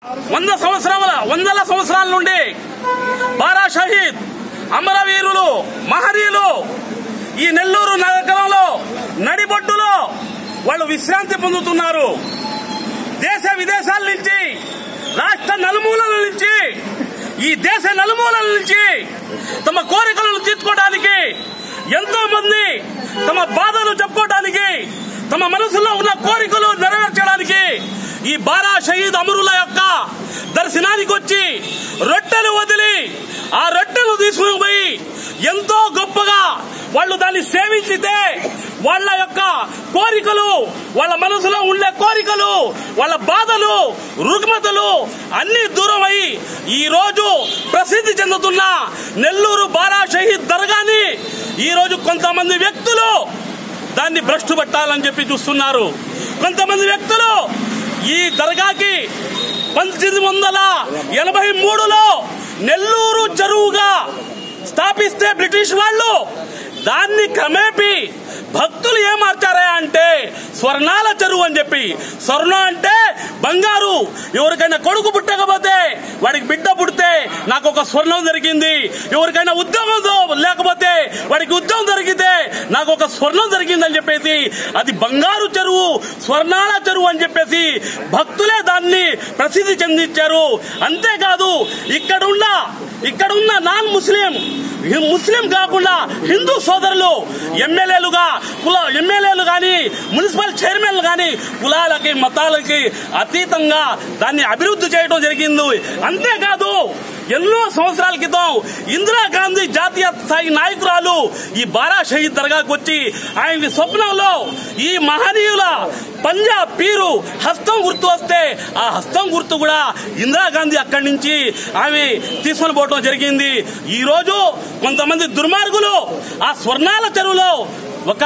వంద సంవత్సరాల వందల సంవత్సరాల నుండి బారా షహీద్ అమరవీరులు మహనీయులు ఈ నెల్లూరు నగరంలో నడిబొడ్డులో వాళ్ళు విశ్రాంతి పొందుతున్నారు దేశ విదేశాల నుంచి రాష్ట్ర నలుమూలల నుంచి ఈ దేశ నలుమూలల నుంచి తమ కోరికలను తీర్చుకోవడానికి ఎంతో మంది తమ బాధలు చెప్పుకోవడానికి తమ మనసులో ఉన్న కోరికలు నెరవేర్చడానికి ఈ బారా షహీద్ అమరుల యొక్క దర్శనానికి వచ్చి రొట్టెలు వదిలి ఆ రొట్టెలు తీసుకుని పోయి ఎంతో గొప్పగా వాళ్ళు దాన్ని సేవించితే వాళ్ళ యొక్క కోరికలు వాళ్ళ మనసులో ఉండే కోరికలు వాళ్ళ బాధలు రుగ్మతలు అన్ని దూరం అయి ఈ రోజు ప్రసిద్ధి చెందుతున్న నెల్లూరు బారా షహీద్ దర్గాని ఈ రోజు కొంతమంది వ్యక్తులు దాన్ని భ్రష్టు పట్టాలని చెప్పి చూస్తున్నారు కొంతమంది వ్యక్తులు ఈ దర్గాకి పంతొమ్మిది వందల ఎనభై మూడులో నెల్లూరు చెరువుగా స్థాపిస్తే బ్రిటిష్ వాళ్ళు దాన్ని క్రమేపీ భక్తులు ఏం మార్చారా అంటే స్వర్ణాల చెరువు అని చెప్పి స్వర్ణం అంటే బంగారు ఎవరికైనా కొడుకు పుట్టకపోతే వాడికి బిడ్డ పుడితే నాకు ఒక స్వర్ణం దొరికింది ఎవరికైనా ఉద్యోగం దో- లేకపోతే వాడికి ఉద్యోగం దొరికితే నాకు ఒక స్వర్ణం దొరికిందని చెప్పేసి అది బంగారు చెరువు స్వర్ణాల చెరువు అని చెప్పేసి భక్తులే దాన్ని ప్రసిద్ధి చెందించారు అంతేకాదు ఇక్కడున్న ఇక్కడున్న నాన్ ముస్లిం ఈ ముస్లిం కాకుండా హిందూ సోదరులు ఎమ్మెల్యేలుగా కుల ఎమ్మెల్యేలు గాని మున్సిపల్ చైర్మన్లు గాని కులాలకి మతాలకి అతీతంగా దాన్ని అభివృద్ధి చేయడం జరిగింది అంతేకాదు ఎన్నో సంవత్సరాల క్రితం ఇందిరాగాంధీ జాతీయ స్థాయి నాయకురాలు ఈ బారా షహీద్ దర్గాకు వచ్చి ఆయన స్వప్నంలో ఈ మహనీయుల పంజాబ్ పీరు హస్తం గుర్తు వస్తే ఆ హస్తం గుర్తు కూడా ఇందిరాగాంధీ అక్కడి నుంచి ఆమె తీసుకొని పోవడం జరిగింది ఈ రోజు కొంతమంది దుర్మార్గులు ఆ స్వర్ణాల చెరువులో ఒక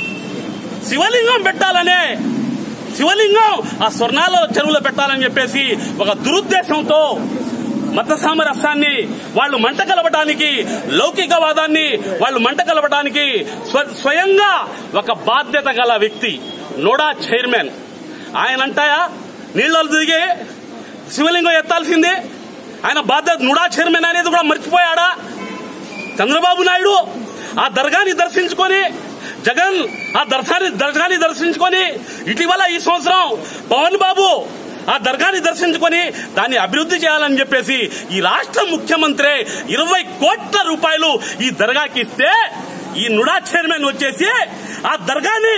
శివలింగం పెట్టాలనే శివలింగం ఆ స్వర్ణాల చెరువులో పెట్టాలని చెప్పేసి ఒక దురుద్దేశంతో మత సామరస్యాన్ని వాళ్ళు మంట కలపడానికి లౌకికవాదాన్ని వాళ్ళు మంట కలపడానికి స్వ- స్వయంగా ఒక బాధ్యత గల వ్యక్తి నోడా చైర్మన్ ఆయన అంటాయా నీళ్ళలో దిగి శివలింగం ఎత్తాల్సిందే ఆయన బాధ్యత నుడా చైర్మన్ అనేది కూడా మర్చిపోయాడా చంద్రబాబు నాయుడు ఆ దర్గాని దర్శించుకొని జగన్ ఆ దర్శనాన్ని దర్గాని దర్శించుకొని ఇటీవల ఈ సంవత్సరం పవన్ బాబు ఆ దర్గాని దర్శించుకొని దాన్ని అభివృద్ధి చేయాలని చెప్పేసి ఈ రాష్ట్ర ముఖ్యమంత్రి ఇరవై కోట్ల రూపాయలు ఈ దర్గాకి ఇస్తే ఈ నుడా చైర్మన్ వచ్చేసి ఆ దర్గాని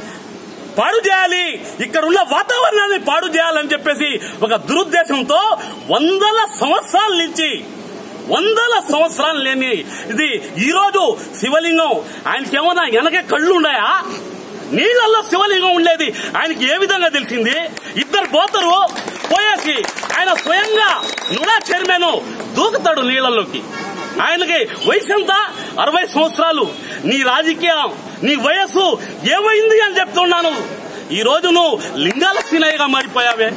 పాడు చేయాలి ఇక్కడ ఉన్న వాతావరణాన్ని పాడు చేయాలని చెప్పేసి ఒక దురుద్దేశంతో వందల సంవత్సరాల నుంచి వందల సంవత్సరాలు లేని ఇది ఈ రోజు శివలింగం ఆయనకి ఏమన్నా వెనకే కళ్ళు ఉన్నాయా నీళ్లలో శివలింగం ఉండేది ఆయనకి ఏ విధంగా తెలిసింది ఇద్దరు పోతారు పోయేసి ఆయన స్వయంగా నుడా చైర్మన్ దూకుతాడు నీళ్లలోకి ఆయనకి వయసు ఎంత అరవై సంవత్సరాలు నీ రాజకీయం నీ వయస్సు ఏమైంది అని చెప్తున్నాను ఈ రోజు నువ్వు లింగాల సీనయ్యగా మారిపోయావే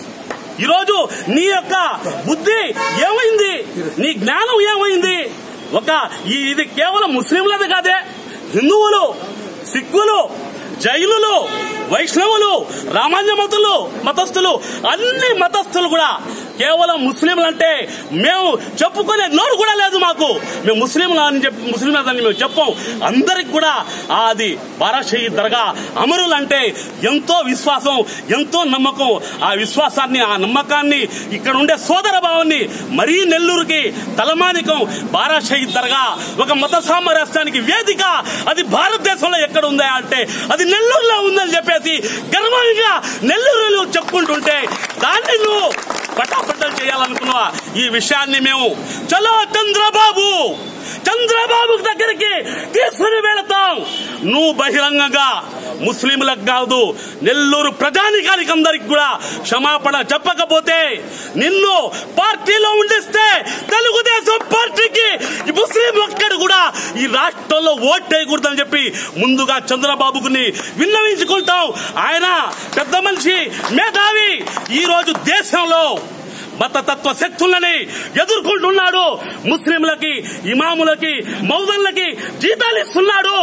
ఈ రోజు నీ యొక్క బుద్ధి ఏమైంది నీ జ్ఞానం ఏమైంది ఒక ఈ ఇది కేవలం ముస్లింలది కాదే హిందువులు సిక్కులు జైనులు వైష్ణవులు రామాన్య మతులు మతస్థులు అన్ని మతస్థులు కూడా కేవలం ముస్లింలు అంటే మేము చెప్పుకునే నోరు కూడా లేదు మాకు మేము ముస్లింలు అని చెప్పి ముస్లిం అని మేము చెప్పం అందరికి కూడా ఆ అది బారాషయి దర్గా అమరులు అంటే ఎంతో విశ్వాసం ఎంతో నమ్మకం ఆ విశ్వాసాన్ని ఆ నమ్మకాన్ని ఇక్కడ ఉండే సోదర భావాన్ని మరీ నెల్లూరుకి తలమానికం బారాషయి దర్గా ఒక మత సామరస్యానికి వేదిక అది భారతదేశంలో ఎక్కడ ఉందా అంటే అది నెల్లూరులో ఉందని చెప్పేసి గర్వంగా నెల్లూరులో చెప్పుకుంటుంటే దాన్ని నువ్వు పటాపట్టలు చేయాలనుకున్నావా ఈ విషయాన్ని మేము చలో చంద్రబాబు చంద్రబాబు దగ్గరికి తీసుకుని వెళతాం నువ్వు బహిరంగంగా ముస్లింలకు కాదు నెల్లూరు ప్రజానికానికి అందరికి కూడా క్షమాపణ చెప్పకపోతే నిన్ను పార్టీలో ఉండిస్తే తెలుగుదేశం పార్టీకి ఈ ముస్లిం ఒక్కడు కూడా ఈ రాష్ట్రంలో ఓటేయకూడదని చెప్పి ముందుగా చంద్రబాబుకుని విన్నవించుకుంటాం ఆయన పెద్ద మనిషి మేధావి ఈ రోజు దేశంలో మతతత్వ శక్తులని ఎదుర్కొంటున్నాడు ముస్లింలకి ఇమాములకి మౌదన్లకి జీతాలు ఇస్తున్నాడు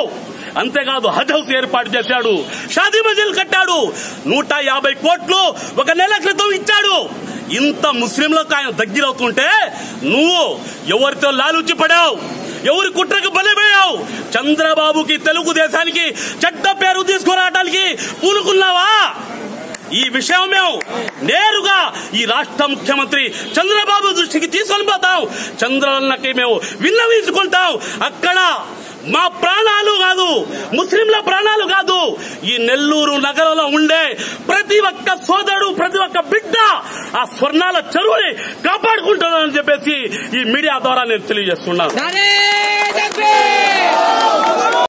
అంతేకాదు హజ్ హౌస్ ఏర్పాటు చేశాడు షాదీ మజిల్ కట్టాడు నూట యాభై కోట్లు ఒక నెల క్రితం ఇచ్చాడు ఇంత ముస్లింలకు ఆయన దగ్గరవుతుంటే నువ్వు ఎవరితో లాలుచి పడావు ఎవరి కుట్రకు బలిపోయావు చంద్రబాబుకి తెలుగుదేశానికి చెడ్డ పేరు తీసుకురావడానికి పూనుకున్నావా ఈ విషయం మేము నేరుగా ఈ రాష్ట్ర ముఖ్యమంత్రి చంద్రబాబు దృష్టికి తీసుకొని పోతాం చంద్రన్నకి మేము విన్నవించుకుంటాం అక్కడ మా ప్రాణాలు కాదు ముస్లింల ప్రాణాలు కాదు ఈ నెల్లూరు నగరంలో ఉండే ప్రతి ఒక్క సోదరుడు ప్రతి ఒక్క బిడ్డ ఆ స్వర్ణాల చెరువుని కాపాడుకుంటున్నానని చెప్పేసి ఈ మీడియా ద్వారా నేను తెలియజేస్తున్నాను నారే తక్బీర్